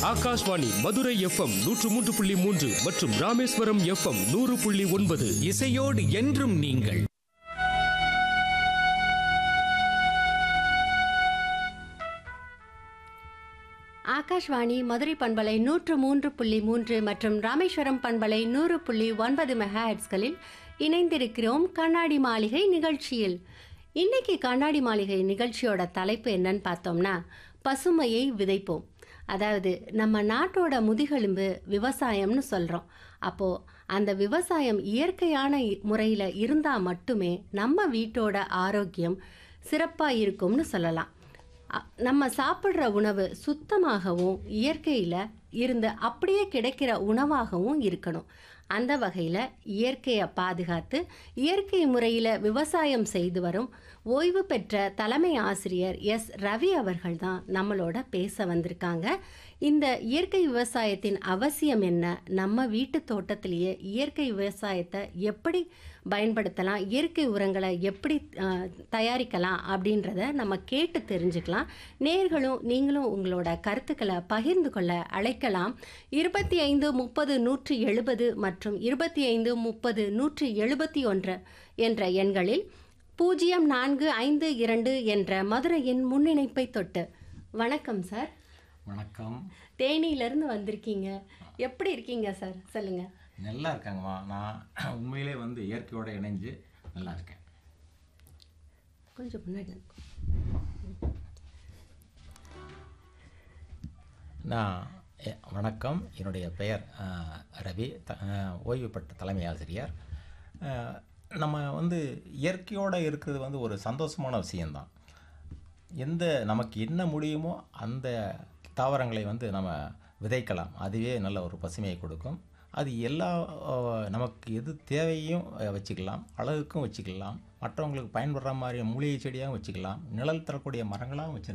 Akashvani Madurai FM நூற்று மூன்று புள்ளி மூன்று மற்றும் ராமேஸ்வரம் எஃப்எம் நூறு புள்ளி ஒன்பது இசையோடு என்றும் நீங்கள் ஆகாஷ்வாணி மதுரை பண்பலை நூற்று மூன்று புள்ளி மூன்று மற்றும் ராமேஸ்வரம் பண்பலை நூறு புள்ளி ஒன்பது மெகா ஹெட்ஸ்களில் இணைந்திருக்கிறோம் கண்ணாடி மாளிகை நிகழ்ச்சியில் இன்னைக்கு கண்ணாடி மாளிகை நிகழ்ச்சியோட தலைப்பு என்னன்னு பார்த்தோம்னா பசுமையை விதைப்போம் அதாவது நம்ம நாட்டோட முதுகெலும்பு விவசாயம்னு சொல்கிறோம் அப்போது அந்த விவசாயம் இயற்கையான முறையில் இருந்தால் மட்டுமே நம்ம வீட்டோட ஆரோக்கியம் சிறப்பாக இருக்கும்னு சொல்லலாம் அ- நம்ம சாப்பிட்ற உணவு சுத்தமாகவும் இயற்கையில் இருந்து அப்படியே கிடைக்கிற உணவாகவும் இருக்கணும் அந்த வகையில் இயற்கையை பாதுகாத்து இயற்கை முறையில் விவசாயம் செய்து வரும் ஓய்வு பெற்ற தலைமை ஆசிரியர் எஸ் ரவி அவர்கள் தான் நம்மளோட பேச வந்திருக்காங்க இந்த இயற்கை விவசாயத்தின் அவசியம் என்ன நம்ம வீட்டு தோட்டத்திலேயே இயற்கை விவசாயத்தை எப்படி பயன்படுத்தலாம் இயற்கை உரங்களை எப்படி அஹ், தயாரிக்கலாம் அப்படின்றத நம்ம கேட்டு தெரிஞ்சுக்கலாம் நேர்களும் நீங்களும் உங்களோட கருத்துக்களை பகிர்ந்து கொள்ள அழைக்கலாம் இருபத்தி ஐந்து முப்பது நூற்றி எழுபது மற்றும் இருபத்தி ஐந்து முப்பது நூற்றி எழுபத்தி ஒன்று என்ற எண்களில் பூஜ்ஜியம் நான்கு ஐந்து இரண்டு என்ற மதுரையின் முன்னிணைப்பை தொட்டு வணக்கம் சார் வணக்கம் தேனியிலேருந்து வந்திருக்கீங்க எப்படி இருக்கீங்க சார் சொல்லுங்க நல்லா இருக்காங்கம்மா நான் உண்மையிலே வந்து இயற்கையோட இணைஞ்சு நல்லா இருக்கேன் கொஞ்சம் முன்னாடி நான் எ- வணக்கம் என்னுடைய பெயர் ஆ, ரவி த ஆ, ஓய்வு பெற்ற தலைமை ஆசிரியர் ஆ, நம்ம வந்து இயற்கையோடு இருக்கிறது வந்து ஒரு சந்தோஷமான விஷயந்தான் எந்த நமக்கு என்ன முடியுமோ அந்த தாவரங்களை வந்து நம்ம விதைக்கலாம் அதுவே நல்ல ஒரு பசுமையை கொடுக்கும் அது எல்லா ஆ, நமக்கு எது தேவையும் ஆ, வச்சுக்கலாம் அழகுக்கும் வச்சுக்கலாம் மற்றவங்களுக்கு பயன்படுற மாதிரி மூலிகை செடியாகவும் வச்சுக்கலாம் நிழல் தரக்கூடிய மரங்களாகவும் வச்சு